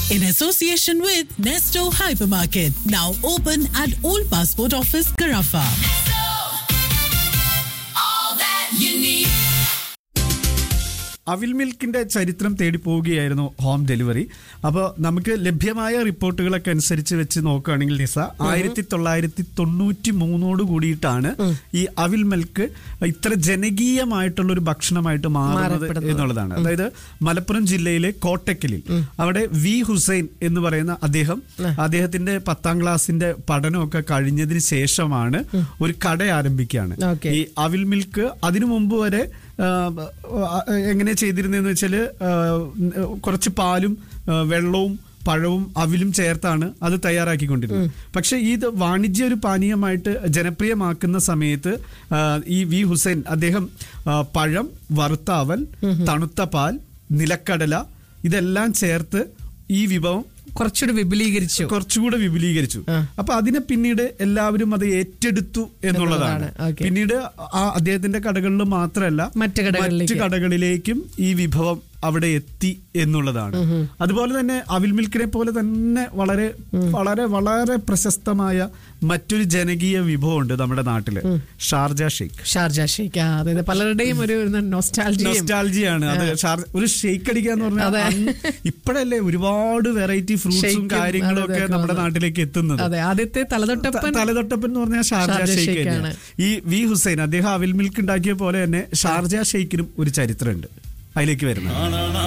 in association with Nesto Hypermarket, now open at Old Passport Office, Carafa. all that you need. അവിൽ മിൽക്കിന്റെ ചരിത്രം തേടി പോവുകയായിരുന്നു home delivery അപ്പോൾ നമുക്ക് ലഭ്യമായ റിപ്പോർട്ടുകളൊക്കെ അനുസരിച്ച് വെച്ച് നോക്കുകയാണെങ്കിൽ നിസ ആയിരത്തി തൊള്ളായിരത്തി തൊണ്ണൂറ്റി മൂന്നോട് കൂടിയിട്ടാണ് ഈ അവിൽ മിൽക്ക് ഇത്ര ജനകീയമായിട്ടുള്ള ഒരു ഭക്ഷണമായിട്ട് മാറുന്നത് മാറപ്പെടുന്നത്. എന്നുള്ളതാണ് അതായത് മലപ്പുറം ജില്ലയിലെ കോട്ടക്കലിൽ അവിടെ വി ഹുസൈൻ എന്ന് പറയുന്ന അദ്ദേഹം അദ്ദേഹത്തിന്റെ പത്താം ക്ലാസ്സിന്റെ പഠനമൊക്കെ കഴിഞ്ഞതിന് ശേഷമാണ് ഒരു കട ആരംഭിക്കുകയാണ് Okay. ഈ അവിൽ മിൽക്ക് അതിനു മുമ്പ് വരെ ആ, ആ, എങ്ങനെ ചെയ്തിരുന്നതെന്ന് വെച്ചാല് ആ, കുറച്ച് പാലും ആ, വെള്ളവും പഴവും അവിലും ചേർത്താണ് അത് തയ്യാറാക്കിക്കൊണ്ടിരുന്നത് പക്ഷെ ഇത് വാണിജ്യ ഒരു പാനീയമായിട്ട് ജനപ്രിയമാക്കുന്ന സമയത്ത് ആ, ഈ വി ഹുസൈൻ അദ്ദേഹം ആ, പഴം വറുത്ത അവൽ തണുത്ത പാൽ നിലക്കടല ഇതെല്ലാം ചേർത്ത് ഈ വിഭവം കുറച്ചുകൂടി വിപുലീകരിച്ചു കുറച്ചുകൂടെ വിപുലീകരിച്ചു അപ്പൊ അതിനെ പിന്നീട് എല്ലാവരും അത് ഏറ്റെടുത്തു എന്നുള്ളതാണ് എന്നുള്ളതാണ്. Okay. പിന്നീട് ആ അദ്ദേഹത്തിന്റെ കടകളിൽ മാത്രമല്ല മറ്റ് കടകളിലേക്ക്. മറ്റ് കടകളിലേക്കും ഈ വിഭവം അവിടെ എത്തി എന്നുള്ളതാണ് അതുപോലെ തന്നെ അവിൽ മിൽക്കിനെ പോലെ തന്നെ വളരെ വളരെ വളരെ പ്രശസ്തമായ മറ്റൊരു ജനകീയ വിഭവമുണ്ട് നമ്മുടെ നാട്ടില് ഷാർജ ഷെയ്ക്ക് ഷാർജ ഷേക്ക് ആ, അതായത് പലരുടെയും ഒരു നൊസ്റ്റാൾജിയും നൊസ്റ്റാൾജിയാണ് അത് ഷാർജ- ഒരു ഷെയ്ക്ക് അടിക്കുക എന്ന് പറഞ്ഞാൽ അതെ. അന്ന് ഇപ്പോഴല്ലേ ഒരുപാട് വെറൈറ്റി ഫ്രൂട്ട്സും ഷെയ്ക്കും കാര്യങ്ങളും ഒക്കെ അതൊക്കെ നമ്മുടെ വന്നു. നാട്ടിലേക്ക് എത്തുന്നത് അതെ ആദ്യത്തെ തലതൊട്ടപ്പൻ ത- തലതൊട്ടപ്പൻ എന്ന് പറഞ്ഞാൽ ഷാർജ ഷാർജ ഷെയ്ക്ക് ഷെയ്ക്കാണ്. തന്നെയാണ്. ഈ വി ഹുസൈൻ അദ്ദേഹം അവിൽ മിൽക്ക് ഉണ്ടാക്കിയ പോലെ തന്നെ ഷാർജ ഷെയ്ക്കിനും ഒരു ചരിത്രമുണ്ട് അതിലേക്ക് വരുന്നത്